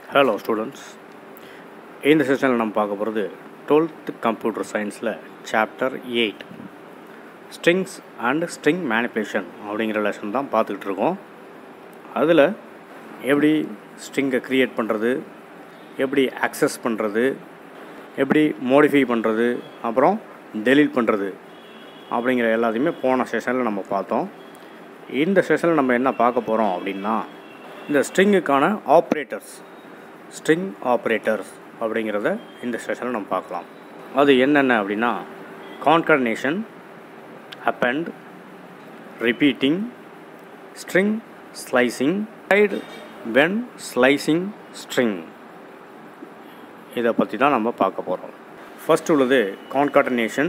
Hello students இந்த செஷனில் நம்ம பார்க்க போகிறது டுவெல்த் கம்ப்யூட்டர் சயின்ஸில் chapter eight strings and string manipulation அப்படிங்கிற லெசன் தான் பார்த்துக்கிட்டு இருக்கோம் அதில் எப்படி ஸ்ட்ரிங்கை க்ரியேட் பண்ணுறது எப்படி அக்சஸ் பண்ணுறது எப்படி மோடிஃபை பண்ணுறது அப்புறம் டெலீட் பண்ணுறது அப்படிங்கிற எல்லாத்தையுமே போன செஷனில் நம்ம பார்த்தோம் இந்த செஷனில் நம்ம என்ன பார்க்க போகிறோம் அப்படின்னா இந்த ஸ்ட்ரிங்குக்கான ஆப்ரேட்டர்ஸ் ஸ்ட்ரிங் ஆப்ரேட்டர்ஸ் அப்படிங்கிறத இந்த செஷனில் நம்ம பார்க்கலாம் அது என்னென்ன அப்படின்னா concatenation append repeating string slicing side when slicing string இதை பற்றி தான் நம்ம பார்க்க போகிறோம் ஃபர்ஸ்ட் உள்ளது concatenation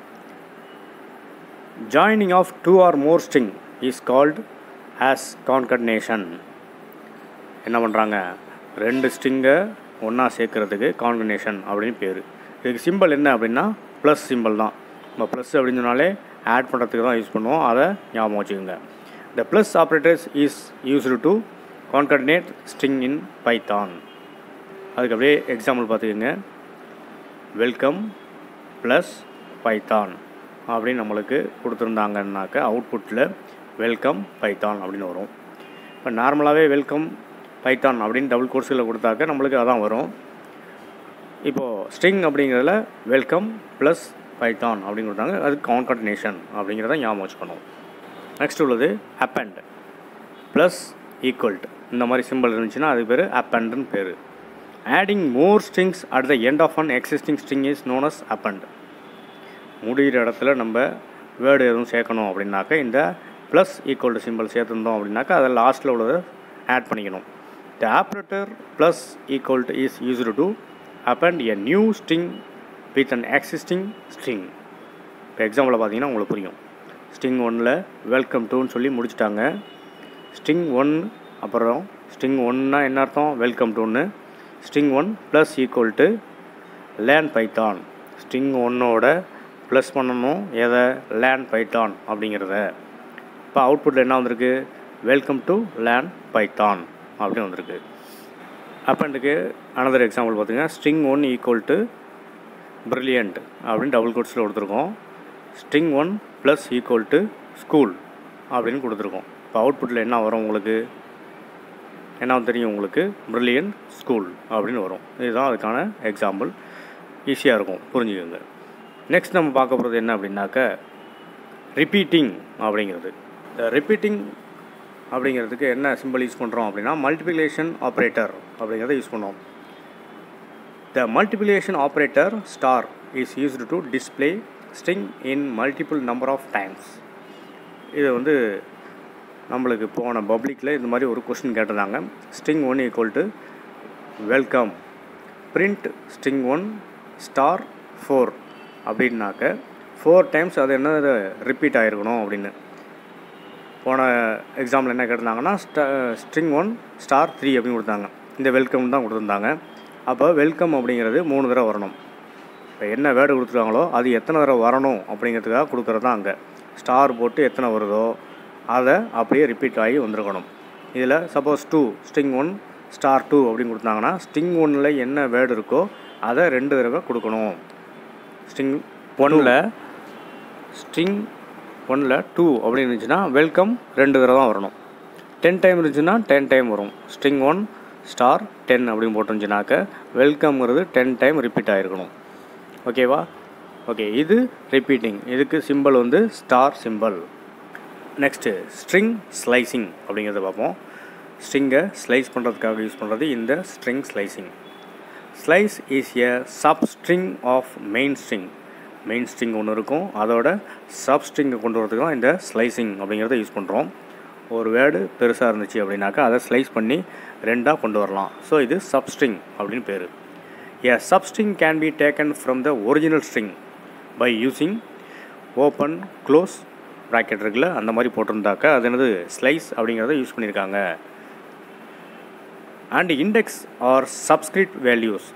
joining of two or more string is called as concatenation என்ன பண்ணுறாங்க ரெண்டு ஸ்ட்ரிங்கை ஒன்றா சேர்க்குறதுக்கு கான்கர்னேஷன் அப்படின்னு பேர் இதுக்கு சிம்பிள் என்ன அப்படின்னா ப்ளஸ் சிம்பிள் தான் நம்ம ப்ளஸ் அப்படின்னு சொன்னாலே ஆட் பண்ணுறதுக்கு தான் யூஸ் பண்ணுவோம் அதை ஞாபகம் வச்சுக்கோங்க the plus operators is used to concatenate string in Python அதுக்கு அப்படியே எக்ஸாம்பிள் பார்த்துக்கோங்க வெல்கம் ப்ளஸ் பைத்தான் அப்படின்னு நம்மளுக்கு கொடுத்துருந்தாங்கன்னாக்க அவுட்புட்டில் வெல்கம் பைத்தான் அப்படின்னு வரும் இப்போ நார்மலாகவே வெல்கம் பைத்தான் அப்படின்னு டபுள் கோர்ஸில் கொடுத்தாக்க நம்மளுக்கு அதான் வரும் இப்போது ஸ்ட்ரிங் அப்படிங்கிறதுல வெல்கம் ப்ளஸ் பைத்தான் அப்படின்னு கொடுத்தாங்க அது கான்கன்டினேஷன் அப்படிங்கிறத ஞாபகம் வச்சுக்கணும் நெக்ஸ்ட் உள்ளது அப்பண்ட் ப்ளஸ் ஈக்குவல்ட் இந்த மாதிரி சிம்பிள் இருந்துச்சுன்னா அதுக்கு பேர் அப்பண்ட்னு பேர் adding more strings at the end of an existing string is known as append முடிகிற இடத்துல நம்ம வேர்டு எதுவும் சேர்க்கணும் அப்படின்னாக்க இந்த ப்ளஸ் ஈக்குவல் சிம்பிள் சேர்த்துருந்தோம் அப்படின்னாக்கா அதை லாஸ்ட்டில் உள்ளதை ஆட் பண்ணிக்கணும் the operator plus equal is used to append a new string with an existing string இப்போ எக்ஸாம்பிளில் பார்த்தீங்கன்னா உங்களுக்கு புரியும் ஸ்ட்ரிங் ஒன்னில் வெல்கம் டூன்னு சொல்லி முடிச்சிட்டாங்க ஸ்ட்ரிங் ஒன் அப்புறம் ஸ்ட்ரிங் ஒன்னா என்ன அர்த்தம் வெல்கம் டூன்னு string one plus equal to learn Python string ஒன்னோட ப்ளஸ் பண்ணணும் எதை லேன் பைத்தான் அப்படிங்கிறத இப்போ அவுட்புட்டில் என்ன வந்திருக்கு வெல்கம் டு லேன் பைத்தான் அப்படின்னு வந்திருக்கு அப்பண்டுக்கு அனதர் எக்ஸாம்பிள் பார்த்துங்க string one equal to brilliant அப்படின்னு டபுள் கோட்ஸில் கொடுத்துருக்கோம் string one plus equal to school அப்படின்னு கொடுத்துருக்கோம் இப்போ அவுட்புட்டில் என்ன வரும் உங்களுக்கு என்ன தெரியும் உங்களுக்கு ப்ரில்லியன்ட் ஸ்கூல் அப்படின்னு வரும் இதுதான் அதுக்கான எக்ஸாம்பிள் ஈஸியாக இருக்கும் புரிஞ்சுக்கோங்க நெக்ஸ்ட் நம்ம பார்க்க போகிறது என்ன அப்படின்னாக்க ரிப்பீட்டிங் அப்படிங்கிறது இந்த ரிப்பீட்டிங் அப்படிங்கிறதுக்கு என்ன சிம்பிள் யூஸ் பண்ணுறோம் அப்படின்னா மல்டிப்ளிகேஷன் ஆப்ரேட்டர் அப்படிங்கிறத யூஸ் பண்ணுவோம் the multiplication operator star is used to display string in multiple number of times இது வந்து நம்மளுக்கு போன பப்ளிக்கில் இந்த மாதிரி ஒரு கொஸ்டின் கேட்டிருந்தாங்க string one equal to welcome print string one star four அப்படின்னாக்க ஃபோர் டைம்ஸ் அது என்ன ரிப்பீட் ஆகிருக்கணும் அப்படின்னு போன எக்ஸாம்பிள் என்ன கேட்டிருந்தாங்கன்னா ஸ்ட ஸ்ட்ரிங் ஒன் ஸ்டார் த்ரீ அப்படின்னு கொடுத்தாங்க இந்த வெல்கம் தான் கொடுத்துருந்தாங்க அப்போ வெல்கம் அப்படிங்கிறது மூணு தடவை வரணும் இப்போ என்ன வேர்டு கொடுத்துருக்காங்களோ அது எத்தனை தடவை வரணும் அப்படிங்கிறதுக்காக கொடுக்குறது தான் அங்கே ஸ்டார் போட்டு எத்தனை வருதோ அதை அப்படியே ரிப்பீட் ஆகி வந்திருக்கணும் இதில் suppose two string one star two அப்படின்னு கொடுத்தாங்கன்னா ஸ்ட்ரிங் ஒன்னில் என்ன வேர்டு இருக்கோ அதை ரெண்டு தடவை கொடுக்கணும் ஸ்ட்ரிங் ஒன்னில் ஸ்ட்ரிங் ஒன்னில் டூ அப்படின்னு இருந்துச்சுன்னா வெல்கம் ரெண்டு தடவை தான் வரணும் டென் டைம் இருந்துச்சுன்னா டென் டைம் வரும் ஸ்ட்ரிங் ஒன் ஸ்டார் டென் அப்படின்னு போட்டுருந்துச்சுனாக்க வெல்கம்ங்கிறது டென் டைம் ரிப்பீட் ஆகிருக்கணும் ஓகேவா ஓகே இது ரிப்பீட்டிங் இதுக்கு சிம்பிள் வந்து star simple next string slicing அப்படிங்கிறத பார்ப்போம் ஸ்ட்ரிங்கை ஸ்லைஸ் பண்ணுறதுக்காக யூஸ் பண்ணுறது இந்த string slicing slice is a substring of main string main string ஒன்று இருக்கும் அதோட சப் ஸ்ட்ரிங்கை கொண்டு வரதுக்கு தான் இந்த ஸ்லைசிங் அப்படிங்கிறத யூஸ் பண்ணுறோம் ஒரு வேர்டு பெருசாக இருந்துச்சு அப்படின்னாக்கா அதை ஸ்லைஸ் பண்ணி ரெண்டாக கொண்டு வரலாம் ஸோ இது சப்ஸ்ட்ரிங் அப்படின்னு பேர் a substring can be taken from the original string by using open close bracket இருக்குல்ல அந்த மாதிரி போட்டிருந்தாக்கா அது என்னது ஸ்லைஸ் அப்படிங்கிறத யூஸ் பண்ணியிருக்காங்க and index or subscript values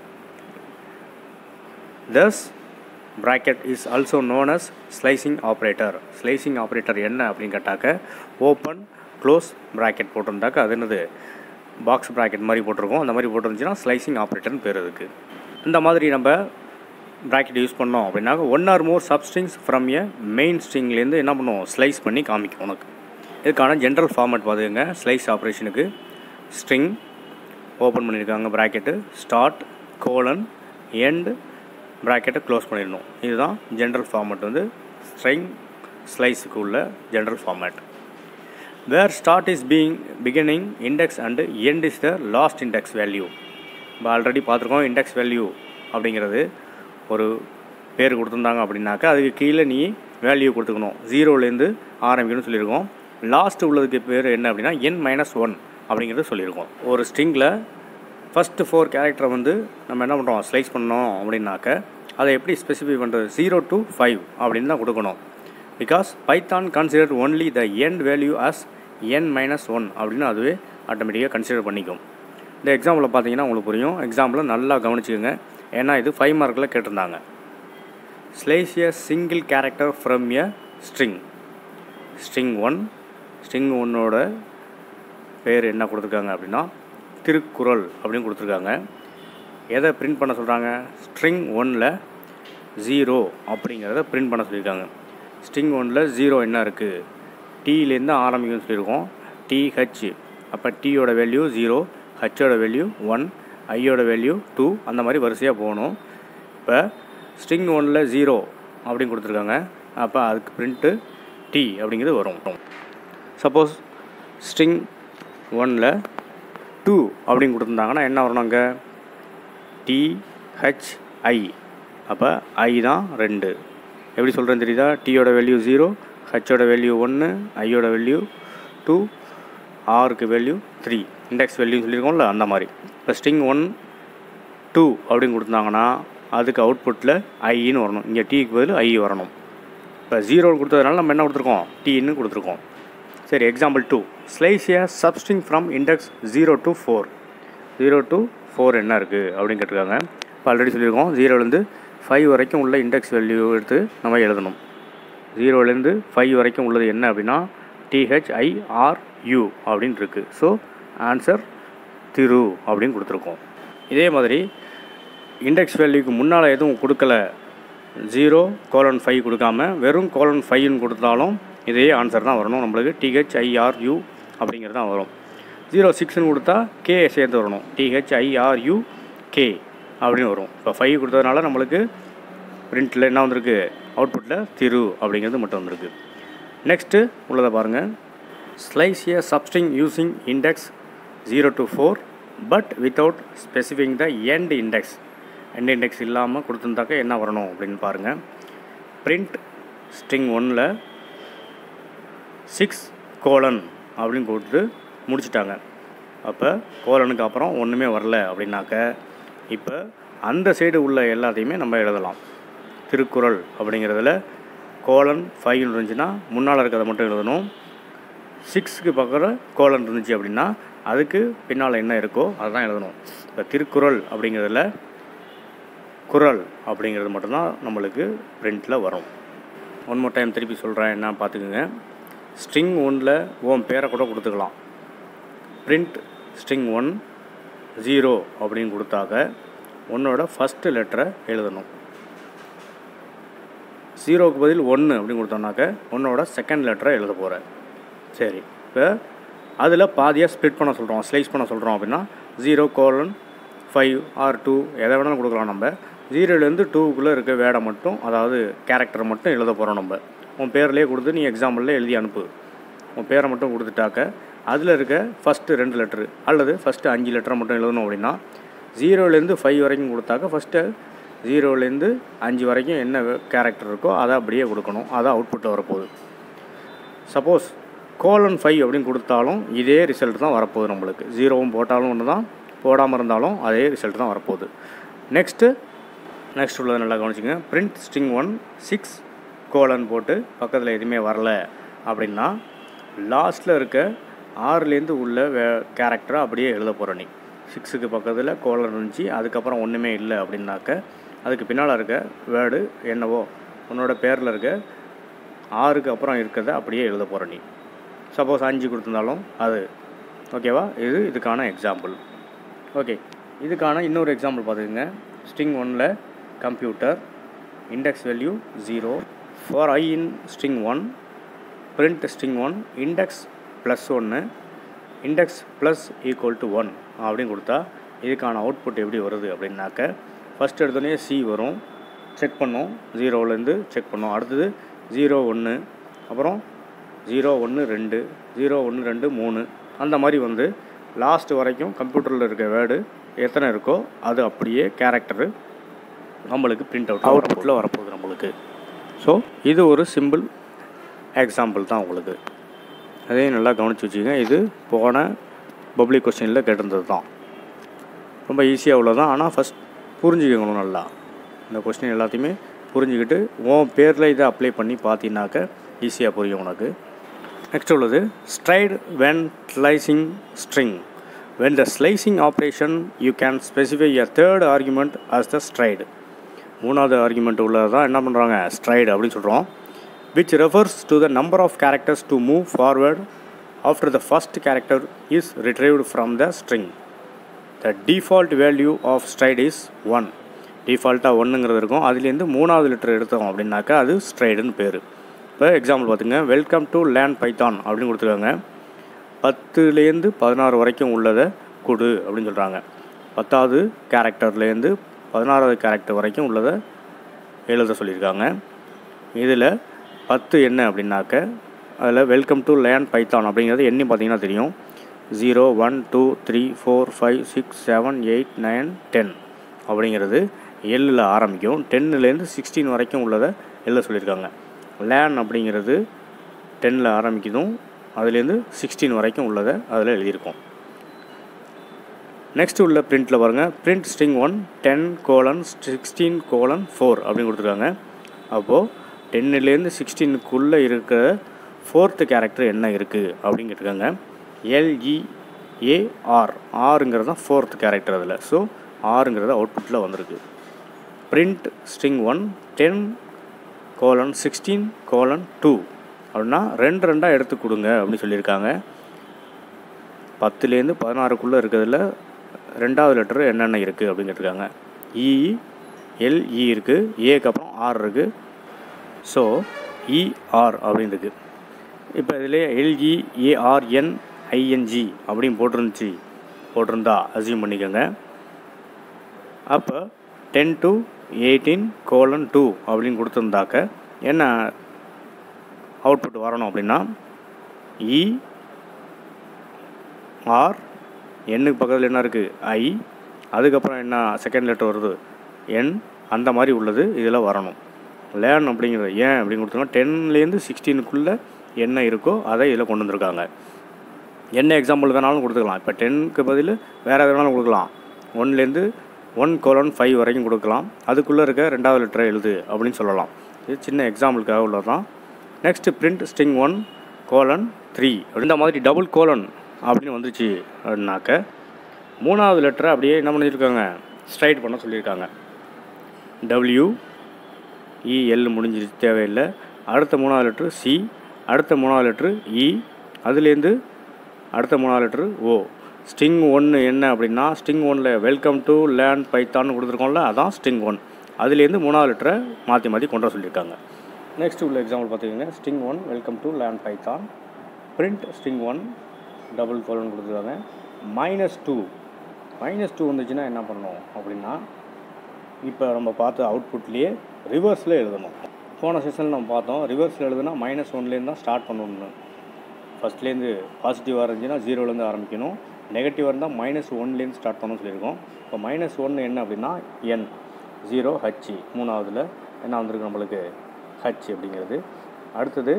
thus bracket is also known as slicing operator slicing operator என்ன அப்படின்னு கேட்டாக்க ஓப்பன் க்ளோஸ் ப்ராக்கெட் போட்டிருந்தாக்க அது என்னது பாக்ஸ் ப்ராக்கெட் மாதிரி போட்டிருக்கோம் அந்த மாதிரி போட்டிருந்துச்சுன்னா ஸ்லைசிங் ஆப்ரேட்டர்னு பேர் அதுக்கு இந்த மாதிரி நம்ம ப்ராக்கெட் யூஸ் பண்ணோம் அப்படின்னாக்க one or more substrings from a main ஸ்ட்ரிங்லேருந்து என்ன பண்ணுவோம் ஸ்லைஸ் பண்ணி காமிக்கும் உனக்கு இதுக்கான ஜென்ரல் ஃபார்மேட் பார்த்துக்கங்க ஸ்லைஸ் ஆப்ரேஷனுக்கு ஸ்ட்ரிங் ஓப்பன் பண்ணியிருக்காங்க ப்ராக்கெட்டு ஸ்டார்ட் கோலன் எண்ட் ப்ராக்கெட்டை க்ளோஸ் பண்ணிடணும் இதுதான் ஜென்ரல் ஃபார்மேட் வந்து ஸ்ட்ரிங் ஸ்லைஸுக்கு உள்ள general format where start is being beginning index and end is the last index value இப்போ ஆல்ரெடி பார்த்துருக்கோம் இண்டெக்ஸ் வேல்யூ அப்படிங்கிறது ஒரு பேர் கொடுத்துருந்தாங்க அப்படின்னாக்கா அதுக்கு கீழே நீ வேல்யூ கொடுத்துக்கணும் ஜீரோலேருந்து ஆரம்பிக்கணும்னு சொல்லியிருக்கோம் லாஸ்ட் உள்ளதுக்கு பேர் என்ன அப்படின்னா என் மைனஸ் ஒன் அப்படிங்கிறது சொல்லியிருக்கோம் ஒரு ஸ்ட்ரிங்கில் ஃபஸ்ட்டு ஃபோர் கேரக்டரை வந்து நம்ம என்ன பண்ணுறோம் ஸ்லைஸ் பண்ணோம் அப்படின்னாக்க அதை எப்படி ஸ்பெசிஃபை பண்ணுறது ஜீரோ டு ஃபைவ் அப்படின்னு தான் கொடுக்கணும் because Python consider only the end value as n minus one அப்படின்னு அதுவே ஆட்டோமேட்டிக்காக கன்சிடர் பண்ணிக்கும் இந்த எக்ஸாம்பிளில் பார்த்தீங்கன்னா உங்களுக்கு புரியும் எக்ஸாம்பிளை நல்லா கவனிச்சுக்கோங்க ஏன்னா இது ஃபைவ் மார்க்கில் கேட்டிருந்தாங்க slice a single character from a string string one string ஒன்னோட பேர் என்ன கொடுத்துருக்காங்க அப்படின்னா திருக்குறள் அப்படின்னு கொடுத்துருக்காங்க எதை பிரிண்ட் பண்ண சொல்கிறாங்க ஸ்ட்ரிங் ஒனில் ஜீரோ அப்படிங்கிறத பிரிண்ட் பண்ண சொல்லியிருக்காங்க ஸ்ட்ரிங் ஒனில் ஜீரோ என்ன இருக்குது டீலேருந்து ஆரம்பிக்கும்னு சொல்லியிருக்கோம் டிஹெச் அப்போ டீயோட வேல்யூ ஜீரோ ஹச்சோட வேல்யூ ஒன் ஐயோட வேல்யூ டூ அந்த மாதிரி வரிசையாக போகணும் இப்போ ஸ்ட்ரிங் ஒனில் ஜீரோ அப்படின்னு கொடுத்துருக்காங்க அப்போ அதுக்கு பிரிண்ட்டு டி அப்படிங்கிறது வரும் சப்போஸ் ஸ்ட்ரிங் ஒனில் டூ அப்படின்னு கொடுத்துருந்தாங்கன்னா என்ன வரணும் அங்கே டிஹெச்ஐ அப்போ ஐ தான் ரெண்டு எப்படி சொல்கிறேன்னு தெரியுதா டீயோட வேல்யூ ஜீரோ ஹச்சோட வேல்யூ ஒன்று ஐயோட வேல்யூ டூ ஆருக்கு வேல்யூ த்ரீ இண்டெக்ஸ் வேல்யூன்னு சொல்லியிருக்கோம்ல அந்த மாதிரி இப்போ ஸ்ட்ரிங் ஒன் டூ அப்படின்னு கொடுத்தாங்கன்னா அதுக்கு அவுட்புட்டில் ஐன்னு வரணும் இங்கே டீக்கு பதில் ஐ வரணும் இப்போ ஜீரோ கொடுத்ததுனால நம்ம என்ன கொடுத்துருக்கோம் டீன்னு கொடுத்துருக்கோம் சரி example two slice a substring from index zero to four zero to four என்ன இருக்குது அப்படின்னு கேட்டிருக்காங்க இப்போ ஆல்ரெடி சொல்லியிருக்கோம் ஜீரோலேருந்து ஃபைவ் வரைக்கும் உள்ள இண்டெக்ஸ் வேல்யூ எடுத்து நம்ம எழுதணும் ஜீரோலேருந்து ஃபைவ் வரைக்கும் உள்ளது என்ன அப்படின்னா டிஹெச்ஐஆர்யூ அப்படின்னு இருக்குது ஸோ ஆன்சர் திரு அப்படின்னு கொடுத்துருக்கோம் இதே மாதிரி இண்டெக்ஸ் வேல்யூக்கு முன்னால் எதுவும் கொடுக்கல ஜீரோ கோலன் ஃபைவ் கொடுக்காம வெறும் கோலன் ஃபைவ்னு கொடுத்தாலும் இதே ஆன்சர் தான் வரணும் நம்மளுக்கு டிஹெச்ஐஆர்யூ அப்படிங்கிறது தான் வரும் ஜீரோ சிக்ஸ்னு கொடுத்தா கே சேர்ந்து வரணும் டிஹெச்ஐஆர்யூ கே அப்படின்னு வரும் இப்போ ஃபைவ் கொடுத்ததுனால நம்மளுக்கு பிரிண்ட்டில் என்ன வந்திருக்கு அவுட்புட்டில் திரு அப்படிங்கிறது மட்டும் வந்திருக்கு நெக்ஸ்ட்டு உள்ளதை பாருங்கள் slice a substring using index zero to four but without specifying the end index end index இல்லாமல் கொடுத்துருந்தாக்க என்ன வரணும் அப்படின்னு பாருங்கள் பிரிண்ட் ஸ்ட்ரிங் ஒனில் சிக்ஸ் கோலன் அப்படின்னு கொடுத்து முடிச்சிட்டாங்க அப்போ கோலனுக்கு அப்புறம் ஒன்றுமே வரல அப்படின்னாக்க இப்போ அந்த சைடு உள்ள எல்லாத்தையுமே நம்ம எழுதலாம் திருக்குறள் அப்படிங்கிறதுல கோலன் ஃபைவ் இருந்துச்சுன்னா முன்னால் இருக்கிறத மட்டும் எழுதணும் சிக்ஸுக்கு பக்கம் கோலன் இருந்துச்சு அப்படின்னா அதுக்கு பின்னால் என்ன இருக்கோ அதுதான் எழுதணும் இப்போ திருக்குறள் அப்படிங்கிறதுல குரல் அப்படிங்கிறது மட்டும்தான் நம்மளுக்கு பிரிண்டில் வரும் ஒன் மோர் டைம் திருப்பி சொல்கிறேன் என்ன பார்த்துக்குங்க ஸ்ட்ரிங் ஒனில் உன் பேரை கூட கொடுத்துக்கலாம் பிரிண்ட் ஸ்ட்ரிங் ஒன் ஜீரோ அப்படின்னு கொடுத்தாக்க உன்னோட ஃபஸ்ட்டு லெட்டரை எழுதணும் ஜீரோவுக்கு பதில் ஒன்று அப்படின்னு கொடுத்தோம்னாக்க உன்னோட செகண்ட் லெட்டரை எழுத போகிறேன் சரி இப்போ அதில் பாதியாக ஸ்ப்ளிட் பண்ண சொல்கிறோம் ஸ்லைஸ் பண்ண சொல்கிறோம் அப்படின்னா zero colon five or two எதை வேணாலும் கொடுக்கலாம் நம்ம ஜீரோலேருந்து டூக்குள்ளே இருக்க வேடை மட்டும் அதாவது கேரக்டரை மட்டும் எழுத போகிறோம் நம்ம உன் பேர்லேயே கொடுத்து நீ எக்ஸாம்பிளில் எழுதி அனுப்பு உன் பேரை மட்டும் கொடுத்துட்டாக்க அதில் இருக்க ஃபஸ்ட்டு ரெண்டு லெட்ரு அல்லது ஃபஸ்ட்டு அஞ்சு லெட்டரை மட்டும் எழுதணும் அப்படின்னா ஜீரோலேருந்து ஃபைவ் வரைக்கும் கொடுத்தாக்க ஃபஸ்ட்டு ஜீரோலேருந்து அஞ்சு வரைக்கும் என்ன கேரக்டர் இருக்கோ அதை அப்படியே கொடுக்கணும் அதான் அவுட்புட்டில் வரப்போகுது சப்போஸ் கோலன் ஃபைவ் அப்படின்னு கொடுத்தாலும் இதே ரிசல்ட் தான் வரப்போகுது நம்மளுக்கு ஜீரோவும் போட்டாலும் ஒன்று தான் போடாமல் இருந்தாலும் அதே ரிசல்ட் தான் வரப்போகுது நெக்ஸ்ட்டு நெக்ஸ்ட் உள்ளதை நல்லா கவனிச்சுங்க print string one six colon போட்டு பக்கத்தில் எதுவுமே வரல அப்படின்னா லாஸ்ட்டில் இருக்க ஆறுலேருந்து உள்ள வே கேரக்டரை அப்படியே எழுத போகிற நீ சிக்ஸுக்கு பக்கத்தில் கோலன் இருந்துச்சு அதுக்கப்புறம் ஒன்றுமே இல்லை அப்படின்னாக்க அதுக்கு பின்னால் இருக்க வேர்டு என்னவோ உன்னோட பேரில் இருக்க ஆறுக்கு அப்புறம் இருக்கிறத அப்படியே எழுத போகிற நீ சப்போஸ் அஞ்சு கொடுத்துருந்தாலும் அது ஓகேவா இது இதுக்கான எக்ஸாம்பிள் ஓகே இதுக்கான இன்னொரு எக்ஸாம்பிள் பார்த்துக்கோங்க ஸ்ட்ரிங் ஒனில் computer index value zero for i in string one print string one index plus ஒன்று index plus equal to one அப்படின்னு கொடுத்தா இதுக்கான அவுட்புட் எப்படி வருது அப்படின்னாக்க ஃபஸ்ட் எடுத்தோடனே சி வரும் செக் பண்ணோம் ஜீரோலேருந்து செக் பண்ணோம் அடுத்தது ஜீரோ ஒன்று அப்புறம் ஜீரோ ஒன்று ரெண்டு ஜீரோ ஒன்று ரெண்டு மூணு அந்த மாதிரி வந்து லாஸ்ட் வரைக்கும் கம்ப்யூட்டரில் இருக்க வேர்டு எத்தனை இருக்கோ அது அப்படியே கேரக்டரு நம்மளுக்கு பிரிண்ட் அவுட் அவுட்புட்டில் வரப்போகுது நம்மளுக்கு ஸோ இது ஒரு சிம்பிள் எக்ஸாம்பிள் தான் உங்களுக்கு அதையும் நல்லா கவனித்து வச்சுக்கோங்க இது போன பப்ளிக் கொஸ்டினில் கேட்டிருந்தது தான் ரொம்ப ஈஸியாக உள்ளதான் ஆனால் ஃபஸ்ட் புரிஞ்சுக்கணும் நல்லா இந்த கொஸ்டின் எல்லாத்தையுமே புரிஞ்சுக்கிட்டு உன் பேரில் இதை அப்ளை பண்ணி பார்த்தீங்கன்னாக்க ஈஸியாக புரியும் உனக்கு நெக்ஸ்ட் உள்ளது stride when slicing string when the slicing operation you can specify a third argument as the stride மூணாவது ஆர்குமெண்ட் உள்ளது தான் என்ன பண்ணுறாங்க ஸ்ட்ரைடு அப்படின்னு சொல்கிறோம் which refers to the number of characters to move forward after the first character is retrieved from the string. The default value of stride is 1. டிஃபால்ட்டாக ஒன்றுங்கிறது இருக்கும் அதுலேருந்து மூணாவது லிட்டர் எடுத்தோம் அப்படின்னாக்கா அது ஸ்ட்ரைடுன்னு பேர் இப்போ எக்ஸாம்பிள் பார்த்துங்க வெல்கம் டு லேண்ட் பைத்தான் அப்படின்னு கொடுத்துருக்காங்க பத்துலேருந்து பதினாறு வரைக்கும் உள்ளதை கொடு அப்படின்னு சொல்கிறாங்க பத்தாவது கேரக்டர்லேருந்து பதினாறாவது கேரக்டர் வரைக்கும் உள்ளதை எழுத சொல்லியிருக்காங்க இதில் பத்து என்ன அப்படின்னாக்க அதில் வெல்கம் டு லேண்ட் பைத்தான் அப்படிங்கிறது எண்ணி பார்த்தீங்கன்னா தெரியும் zero one two three four five six seven eight nine ten அப்படிங்கிறது எல்லில் ஆரம்பிக்கும் டென்னுலேருந்து சிக்ஸ்டீன் வரைக்கும் உள்ளதை எழுத சொல்லியிருக்காங்க லேன் அப்படிங்கிறது டென்னில் ஆரம்பிக்குதும் அதுலேருந்து சிக்ஸ்டீன் வரைக்கும் உள்ளதை அதில் எழுதியிருக்கோம் நெக்ஸ்ட் உள்ள பிரிண்ட்டில் பாருங்கள் print string one ten colon sixteen colon four அப்படின்னு கொடுத்துருக்காங்க அப்போது டென்னுலேருந்து சிக்ஸ்டீனுக்குள்ளே இருக்கிற ஃபோர்த்து கேரக்டர் என்ன இருக்குது அப்படின்னு கேட்டிருக்காங்க எல்இஏஆர் ஆறுங்கிறது தான் ஃபோர்த் கேரக்டர் அதில் ஸோ ஆறுங்கிறது அவுட்புட்டில் வந்திருக்கு print string one ten colon sixteen colon two அப்படின்னா ரெண்டு ரெண்டாக எடுத்து கொடுங்க அப்படின்னு சொல்லியிருக்காங்க பத்துலேருந்து பதினாறுக்குள்ளே இருக்கிறதுல ரெண்டாவது லெட்டர் என்னென்ன இருக்குது அப்படின்னு கேட்டிருக்காங்க இ எல்இ இருக்குது ஏக்கு அப்புறம் ஆர் இருக்குது ஸோ இஆர் அப்படின்னு இருக்குது இப்போ இதில் எல்இ ஏஆர்என் ஐஎன்ஜி அப்படின்னு போட்டிருந்துச்சு போட்டிருந்தா அசியூம் பண்ணிக்கோங்க அப்போ ten to eighteen colon two அப்படின்னு கொடுத்துருந்தாக்க என்ன அவுட்புட் வரணும் அப்படின்னா இ ஆர் எண்ணுக்கு பக்கத்தில் என்ன இருக்குது ஐ அதுக்கப்புறம் என்ன செகண்ட் லெட்டர் வருது என் அந்த மாதிரி உள்ளது இதில் வரணும் லேர்ன் அப்படிங்கிறது ஏன் அப்படின்னு கொடுத்துருங்க டென்லேருந்து சிக்ஸ்டீனுக்குள்ளே என்ன இருக்கோ அதை இதில் கொண்டு வந்திருக்காங்க என்ன எக்ஸாம்பிள் வேணாலும் கொடுத்துக்கலாம் இப்போ டென்க்கு பதில் வேறு வேணாலும் கொடுக்கலாம் ஒன்லேருந்து ஒன் கோலன் ஃபைவ் வரைக்கும் கொடுக்கலாம் அதுக்குள்ளே இருக்க ரெண்டாவது லெட்டரை எழுது அப்படின்னு சொல்லலாம் இது சின்ன எக்ஸாம்பிளுக்காக உள்ளது தான் next print string one colon three இந்த மாதிரி டபுள் கோலன் அப்படின்னு வந்துச்சு அப்படின்னாக்க மூணாவது லெட்டரை அப்படியே என்ன பண்ணியிருக்காங்க ஸ்ட்ரைட் பண்ண சொல்லியிருக்காங்க டபிள்யூ இஎல் முடிஞ்சிருச்சு தேவையில்லை அடுத்த மூணாவது லெட்ரு சி அடுத்த மூணாவது லெட்ரு இ அதுலேருந்து அடுத்த மூணாவது லெட்ரு ஓ ஸ்ட்ரிங் ஒன்று என்ன அப்படின்னா ஸ்ட்ரிங் ஒனில் வெல்கம் டு லேண்ட் பைத்தான்னு கொடுத்துருக்கோம்ல அதான் ஸ்ட்ரிங் ஒன் அதுலேருந்து மூணாவது லெட்டரை மாற்றி மாற்றி கொண்டு வர சொல்லியிருக்காங்க நெக்ஸ்ட் உள்ள எக்ஸாம்பிள் பார்த்தீங்கன்னா string one welcome to land Python print string one double colon கொடுத்துருக்காங்க மைனஸ் டூ மைனஸ் டூ வந்துச்சுன்னா என்ன பண்ணணும் அப்படின்னா இப்போ நம்ம பார்த்த அவுட்புட்லேயே ரிவர்ஸில் எழுதணும் போன செஷனில் நம்ம பார்த்தோம் ரிவர்ஸில் எழுதுனா மைனஸ் ஒன்லேருந்து தான் ஸ்டார்ட் பண்ணணும்னு ஃபஸ்ட்லேருந்து பாசிட்டிவாக இருந்துச்சுன்னா ஜீரோலேருந்து ஆரம்பிக்கணும் நெகட்டிவாக இருந்தால் மைனஸ் ஒன்லேருந்து ஸ்டார்ட் பண்ணணும்னு சொல்லியிருக்கோம் இப்போ மைனஸ் ஒன்று என்ன அப்படின்னா என் ஜீரோ ஹச்சி மூணாவதில் என்ன வந்திருக்கு நம்மளுக்கு ஹச் அப்படிங்கிறது அடுத்தது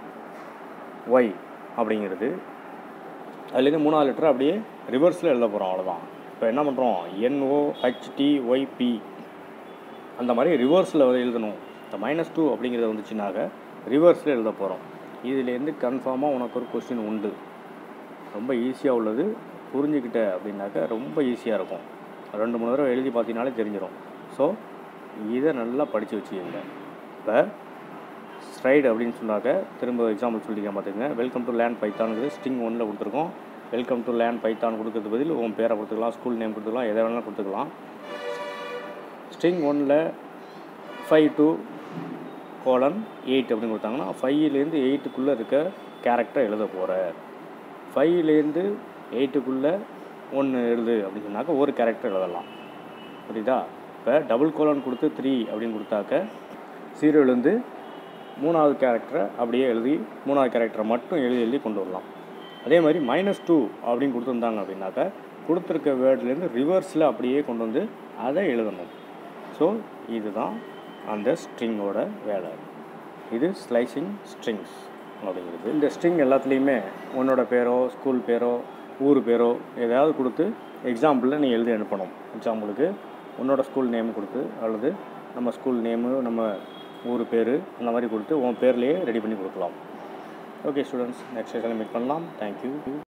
ஒய் அப்படிங்கிறது அதுலேருந்து மூணாவது லெட்டர் அப்படியே ரிவர்ஸில் எழுத போகிறோம் அவ்வளோதான் இப்போ என்ன பண்ணுறோம் என்ஓ ஹெச்டி ஒய்பி அந்த மாதிரி ரிவர்ஸில் எழுதணும் இந்த மைனஸ் டூ அப்படிங்கிறது வந்துச்சுனாக்க ரிவர்ஸில் எழுத போகிறோம் இதுலேருந்து கன்ஃபார்மாக உனக்கு ஒரு கொஸ்டின் உண்டு ரொம்ப ஈஸியாக உள்ளது புரிஞ்சுக்கிட்ட அப்படின்னாக்க ரொம்ப ஈஸியாக இருக்கும் ரெண்டு மூணு தடவை எழுதி பார்த்தீங்கனாலே தெரிஞ்சிடும் ஸோ இதை நல்லா படித்து வச்சுக்கோங்க இப்போ ஸ்ட்ரைடு அப்படின்னு சொன்னாக்க திரும்ப எக்ஸாம்பிள் சொல்லிக்க பார்த்துங்க வெல்கம் டு லேண்ட் பைத்தானுங்கிறது ஸ்ட்ரிங் ஒன்னில் கொடுத்துருக்கோம் வெல்கம் டு லேண்ட் பைத்தான் கொடுக்கறது பதில் உன் பேரை கொடுத்துக்கலாம் ஸ்கூல் நேம் கொடுத்துக்கலாம் எதை வேணாலும் கொடுத்துக்கலாம் ஸ்ட்ரிங் ஒனில் ஃபைவ் டு கோலன் எயிட் அப்படின்னு கொடுத்தாங்கன்னா ஃபைவ்லேருந்து எயிட்டுக்குள்ளே இருக்க கேரக்டர் எழுத போகிற ஃபைவ்லேருந்து எயிட்டுக்குள்ளே ஒன்று எழுது அப்படின்னு சொன்னாக்க ஒரு கேரக்டர் எழுதலாம் புரியுதா இப்போ டபுள் கோலன் கொடுத்து த்ரீ அப்படின்னு கொடுத்தாக்க ஜீரோலேருந்து மூணாவது கேரக்டரை அப்படியே எழுதி மூணாவது கேரக்டரை மட்டும் எழுதி எழுதி கொண்டு வரலாம் அதே மாதிரி மைனஸ் டூ அப்படின்னு கொடுத்துருந்தாங்க அப்படின்னாக்க கொடுத்துருக்க வேர்ட்லேருந்து ரிவர்ஸில் அப்படியே கொண்டு வந்து அதை எழுதணும் ஸோ இதுதான் அந்த ஸ்ட்ரிங்கோட வேலை இது ஸ்லைசிங் ஸ்ட்ரிங்ஸ் அப்படிங்கிறது இந்த ஸ்ட்ரிங் எல்லாத்துலேயுமே உன்னோட பேரோ ஸ்கூல் பேரோ ஊர் பேரோ ஏதாவது கொடுத்து எக்ஸாம்பிளில் நீ எழுதி அனுப்பணும் எக்ஸாம்பிளுக்கு உன்னோட ஸ்கூல் நேம் கொடுத்து அல்லது நம்ம ஸ்கூல் நேமு நம்ம ஊர் பேர் அந்த மாதிரி கொடுத்து உன் பேர்லேயே ரெடி பண்ணி கொடுக்கலாம் ஓகே ஸ்டூடெண்ட்ஸ் நெக்ஸ்ட் செஷனில் மீட் பண்ணலாம் தேங்க்யூ